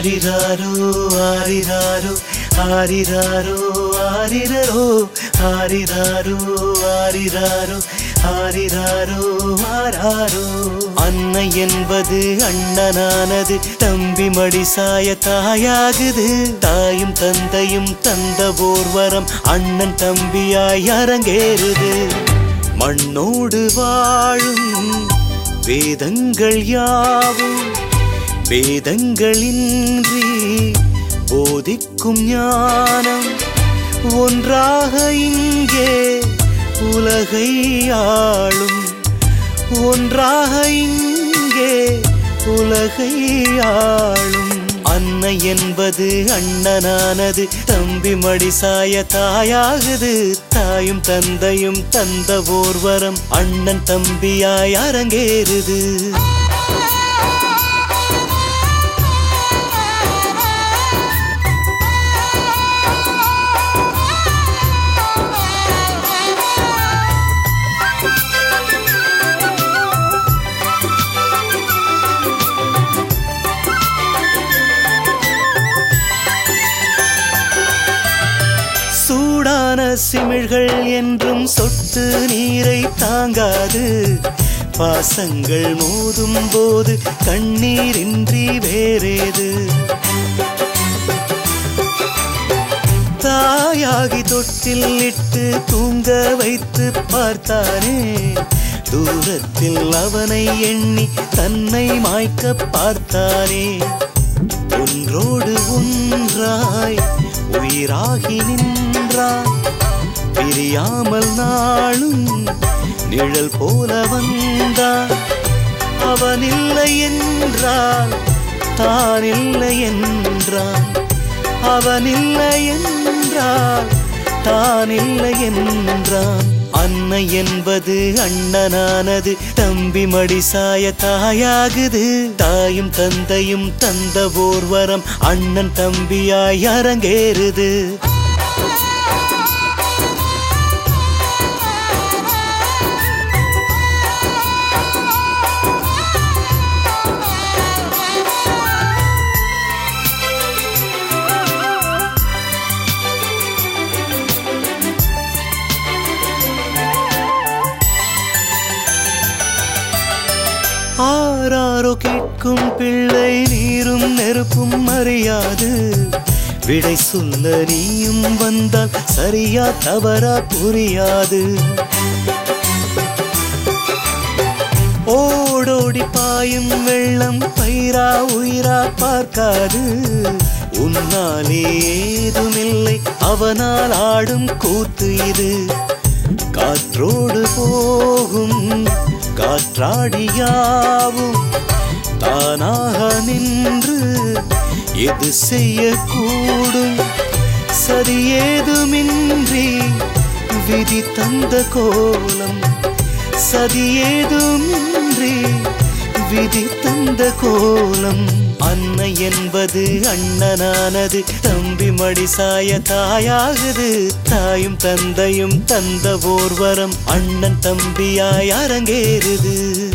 ஆரிராரோ ஆரிராரோ ஆரிராரோ ஆரிரரோ ஆரிராரோ ஆரிராரோ ஆரிராரோ ஆராரோ அன்னை என்பது அண்ணனானது தம்பி மடி சாய தாயாகுது தாயும் தந்தையும் தந்த போர்வரம் அண்ணன் தம்பியாய் அரங்கேறுது மண்ணோடு வாழும் வேதங்கள் யாவும் வேதங்களின்றி போதிக்கும் ஞானம் ஒன்றாக இங்கே உலகை ஆளும் ஒன்றாக இங்கே உலகை ஆளும் அன்னை என்பது அண்ணனானது தம்பி மடி சாய தாயாகுது தாயும் தந்தையும் தந்த ஓர்வரம் அண்ணன் தம்பியாய் அரங்கேறுது சூடான சிமிழ்கள் என்றும் சொட்டு நீரை தாங்காது பாசங்கள் மோதும் போது கண்ணீரின்றி வேறேது தாயாகி தொட்டில் இட்டு தூங்க வைத்து பார்த்தானே தூரத்தில் அவனை எண்ணி தன்னை மாய்க்க பார்த்தானே ஒன்றோடு ஒன்றாய் உயிராகி நின்றான் பிரியாமல் நாளும் நிழல் போல வந்தான் அவன் இல்லை என்றால் தான் இல்லை என்றான் அவன் இல்லை என்றால் தான் இல்லை என்றான் அன்னை என்பது அண்ணனானது தம்பி மடி சாய தாயாகுது தாயும் தந்தையும் தந்த ஓர்வரம் அண்ணன் தம்பியாய் அரங்கேறுது ஆராரோ கேட்கும் பிள்ளை நீரும் நெருப்பும் அறியாது விடை சொல்ல நீயும் வந்தால் சரியா தவறா புரியாது ஓடோடி பாயும் வெள்ளம் பயிரா உயிரா பார்க்காது உன்னாலே ஏதுமில்லை அவனால் ஆடும் கூத்து இது காற்றோடு போகும் காற்றாடியாவும் தானாக நின்று எது செய்யக்கூடும் சரியேதுமின்றி விதி தந்த கோலம் சதியேதுமின்றி விதி தந்த கோலம் அன்னை என்பது அண்ணனானது தம்பி மடி சாய தாயாகுது தாயும் தந்தையும் தந்த ஓர்வரம் அண்ணன் தம்பியாய் அரங்கேறுது